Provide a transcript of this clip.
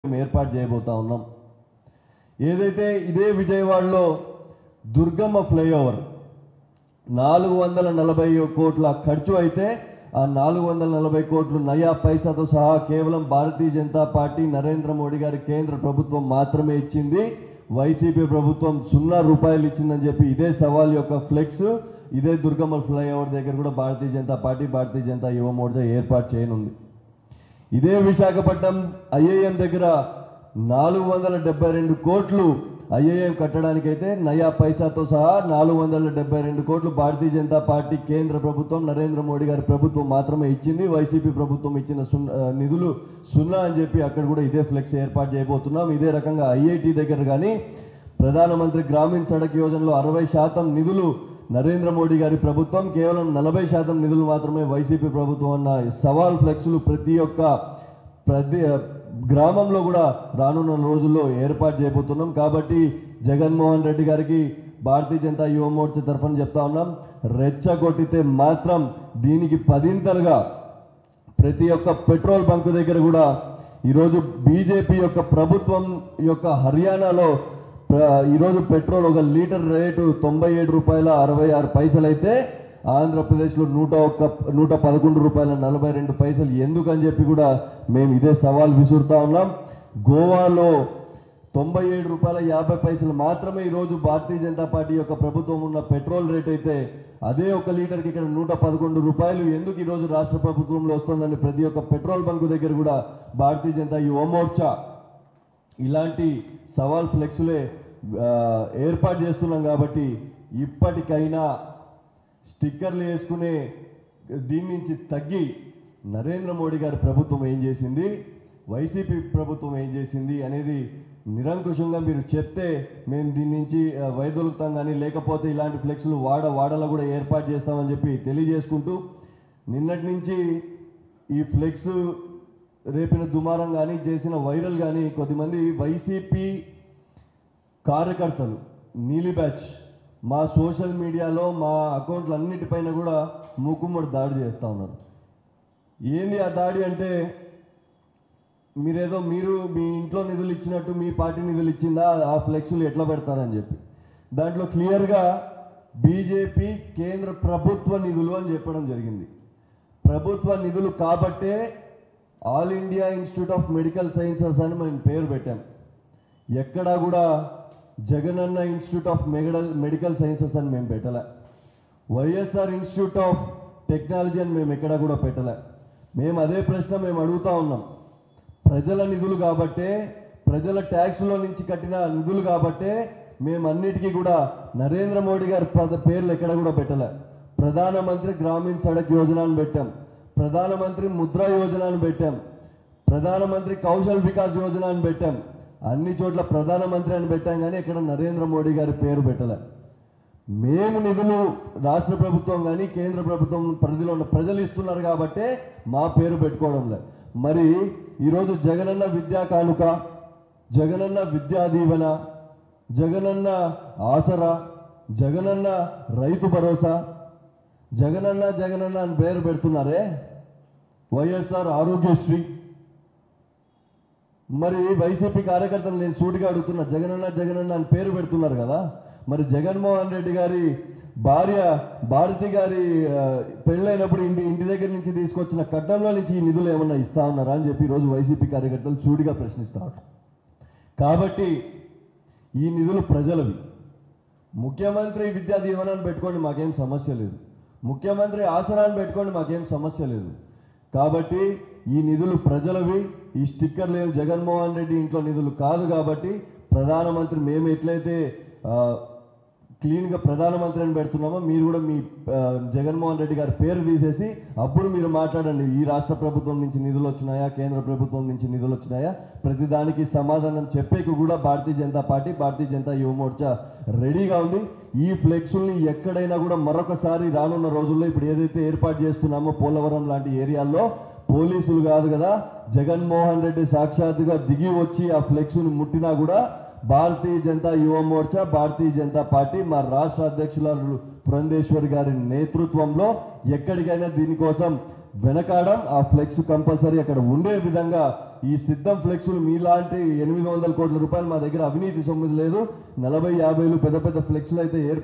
మేము ఏర్పాటు చేయబోతా ఉన్నాం ఏదైతే ఇదే విజయవాడలో దుర్గమ్మ ఫ్లైఓవర్ నాలుగు వందల నలభై కోట్ల ఖర్చు అయితే ఆ నాలుగు వందల నలభై కోట్లు నయా పైసాతో సహా కేవలం భారతీయ జనతా పార్టీ నరేంద్ర మోడీ గారి కేంద్ర ప్రభుత్వం మాత్రమే ఇచ్చింది వైసీపీ ప్రభుత్వం సున్నా రూపాయలు ఇచ్చిందని చెప్పి ఇదే సవాల్ యొక్క ఫ్లెక్స్ ఇదే దుర్గమ్మ ఫ్లైఓవర్ దగ్గర కూడా భారతీయ జనతా పార్టీ భారతీయ జనతా యువ మోర్చా ఏర్పాటు చేయనుంది ఇదే విశాఖపట్నం ఐఏఎం దగ్గర నాలుగు వందల డెబ్బై రెండు కోట్లు ఐఏఎం కట్టడానికైతే నయా పైసాతో సహా నాలుగు వందల డెబ్బై రెండు కోట్లు భారతీయ జనతా పార్టీ కేంద్ర ప్రభుత్వం నరేంద్ర మోడీ గారి ప్రభుత్వం మాత్రమే ఇచ్చింది వైసీపీ ప్రభుత్వం ఇచ్చిన సున్నా ఆ, నిధులు సున్నా అని చెప్పి అక్కడ కూడా ఇదే ఫ్లెక్స్ ఏర్పాటు చేయబోతున్నాం ఇదే రకంగా ఐఐటి దగ్గర కానీ ప్రధానమంత్రి గ్రామీణ సడక్ యోజనలో అరవై శాతం నిధులు నరేంద్ర మోడీ గారి ప్రభుత్వం కేవలం నలభై శాతం నిధులు మాత్రమే వైసీపీ ప్రభుత్వం అన్న సవాల్ ఫ్లెక్స్లు ప్రతి ఒక్క ప్రతి గ్రామంలో కూడా రానున్న రోజుల్లో ఏర్పాటు చేయబోతున్నాం కాబట్టి జగన్మోహన్ రెడ్డి గారికి భారతీయ జనతా యువ మోర్చా తరఫున చెప్తా ఉన్నాం రెచ్చగొట్టితే మాత్రం దీనికి పదింతలుగా ప్రతి ఒక్క పెట్రోల్ బంక్ దగ్గర కూడా ఈరోజు బీజేపీ యొక్క ప్రభుత్వం యొక్క హర్యానాలో ప్ర- ఈరోజు పెట్రోల్ ఒక లీటర్ రేటు తొంభై ఏడు రూపాయల అరవై ఆరు పైసలు అయితే ఆంధ్రప్రదేశ్లో నూట ఒక్క నూట పదకొండు రూపాయల నలభై రెండు పైసలు ఎందుకని చెప్పి కూడా మేము ఇదే సవాల్ విసురుతా ఉన్నాం గోవాలో తొంభై ఏడు రూపాయల యాభై పైసలు మాత్రమే ఈరోజు భారతీయ జనతా పార్టీ యొక్క ప్రభుత్వం ఉన్న పెట్రోల్ రేట్ అయితే అదే ఒక లీటర్కి ఇక్కడ నూట పదకొండు రూపాయలు ఎందుకు ఈరోజు రాష్ట్ర ప్రభుత్వంలో వస్తుందని ప్రతి ఒక్క పెట్రోల్ బంకు దగ్గర కూడా భారతీయ జనతా యువ మోర్చా ఇలాంటి సవాల్ ఫ్లెక్స్లే ఆ, ఏర్పాటు చేస్తున్నాం కాబట్టి ఇప్పటికైనా స్టిక్కర్లు వేసుకునే దీని నుంచి తగ్గి నరేంద్ర మోడీ గారి ప్రభుత్వం ఏం చేసింది వైసీపీ ప్రభుత్వం ఏం చేసింది అనేది నిరంకుశంగా మీరు చెప్తే మేము దీని నుంచి ఆ, వైదొలుగుతాం కానీ లేకపోతే ఇలాంటి ఫ్లెక్స్లు వాడ వాడలో కూడా ఏర్పాటు చేస్తామని చెప్పి తెలియజేసుకుంటూ నిన్నటి నుంచి ఈ ఫ్లెక్స్ రేపిన దుమారం కానీ చేసిన వైరల్ కానీ కొద్దిమంది వైసీపీ కార్యకర్తలు నీలి బ్యాచ్ మా సోషల్ మీడియాలో మా అకౌంట్లు అన్నిటిపైన కూడా మూకుమ్మడి దాడి చేస్తూ ఉన్నారు ఏంది ఆ దాడి అంటే మీరేదో మీరు మీ ఇంట్లో నిధులు ఇచ్చినట్టు మీ పార్టీ నిధులు ఇచ్చిందా ఆ ఫ్లెక్స్లు ఎట్లా పెడతారని చెప్పి దాంట్లో క్లియర్గా బీజేపీ కేంద్ర ప్రభుత్వ నిధులు అని చెప్పడం జరిగింది ప్రభుత్వ నిధులు కాబట్టే all India institute of medical sciences అని మేము పేరు పెట్టాం ఎక్కడా కూడా Jagananna institute of medical medical sciences అని మేము పెట్టలే వైఎస్ఆర్ ఇన్స్టిట్యూట్ ఆఫ్ టెక్నాలజీ అని మేము ఎక్కడా కూడా పెట్టలే మేము అదే ప్రశ్న మేము అడుగుతా ఉన్నాం ప్రజల నిధులు కాబట్టే ప్రజల ట్యాక్స్లో నుంచి కట్టిన నిధులు కాబట్టే మేము అన్నిటికీ కూడా నరేంద్ర మోడీ గారి పద పేర్లు ఎక్కడ కూడా పెట్టలే ప్రధానమంత్రి గ్రామీణ సడక్ యోజన అని పెట్టాం ప్రధానమంత్రి ముద్రా యోజన అని పెట్టాం ప్రధానమంత్రి కౌశల్ వికాస్ యోజన అని పెట్టాం అన్ని చోట్ల ప్రధానమంత్రి అని పెట్టాం కానీ ఇక్కడ నరేంద్ర మోడీ గారి పేరు పెట్టలే మేము నిధులు రాష్ట్ర ప్రభుత్వం కానీ కేంద్ర ప్రభుత్వం పరిధిలో ఉన్న ప్రజలు ఇస్తున్నారు కాబట్టే మా పేరు పెట్టుకోవడం లే మరి ఈరోజు జగనన్న విద్యా కానుక జగనన్న విద్యా దీవెన జగనన్న ఆసరా జగనన్న రైతు భరోసా జగనన్న జగనన్న అని పేరు పెడుతున్నారే వైఎస్ఆర్ ఆరోగ్యశ్రీ మరి వైసీపీ కార్యకర్తలు నేను సూటిగా అడుగుతున్నా జగనన్న జగనన్న అని పేరు పెడుతున్నారు కదా మరి జగన్మోహన్ రెడ్డి గారి భార్య భారతి గారి ఆ, పెళ్ళైనప్పుడు ఇంటి ఇంటి దగ్గర నుంచి తీసుకొచ్చిన కట్నంలో నుంచి ఈ నిధులు ఏమన్నా ఇస్తా ఉన్నారా అని చెప్పి ఈరోజు వైసీపీ కార్యకర్తలు సూటిగా ప్రశ్నిస్తా ఉన్నారు కాబట్టి ఈ నిధులు ప్రజలవి ముఖ్యమంత్రి విద్యా దీవెనాన్ని పెట్టుకోండి మాకేం సమస్య లేదు ముఖ్యమంత్రి ఆసనాన్ని పెట్టుకోండి మాకేం సమస్య లేదు కాబట్టి ఈ నిధులు ప్రజలవి ఈ స్టిక్కర్లు ఏం జగన్మోహన్ రెడ్డి ఇంట్లో నిధులు కాదు కాబట్టి ప్రధానమంత్రి మేము ఎట్లయితే ఆ, క్లీన్గా ప్రధానమంత్రి అని పెడుతున్నామో మీరు కూడా మీ ఆ, జగన్మోహన్ రెడ్డి గారి పేరు తీసేసి అప్పుడు మీరు మాట్లాడండి ఈ రాష్ట్ర ప్రభుత్వం నుంచి నిధులు వచ్చినాయా కేంద్ర ప్రభుత్వం నుంచి నిధులు వచ్చినాయా ప్రతిదానికి సమాధానం చెప్పేకి కూడా భారతీయ జనతా పార్టీ భారతీయ జనతా యువ మోర్చా రెడీగా ఉంది ఈ ఫ్లెక్సుల్ని ఎక్కడైనా కూడా మరొకసారి రానున్న రోజుల్లో ఇప్పుడు ఏదైతే ఏర్పాటు చేస్తున్నామో పోలవరం లాంటి ఏరియాల్లో పోలీసులు కాదు కదా జగన్మోహన్ రెడ్డి సాక్షాత్తుగా దిగి వచ్చి ఆ ఫ్లెక్స్ని ముట్టినా కూడా భారతీయ జనతా యువ మోర్చా భారతీయ జనతా పార్టీ మా రాష్ట్ర అధ్యక్షురాలు పురంధేశ్వరి గారి నేతృత్వంలో ఎక్కడికైనా దీనికోసం వెనకాడం ఆ ఫ్లెక్స్ కంపల్సరీ అక్కడ ఉండే విధంగా ఈ సిద్ధం ఫ్లెక్సులు మీలాంటి ఎనిమిది వందల కోట్ల రూపాయలు మా దగ్గర అవినీతి సొమ్మిది లేదు నలభై యాభైలు పెద్ద పెద్ద ఫ్లెక్సులు అయితే ఏర్పాటు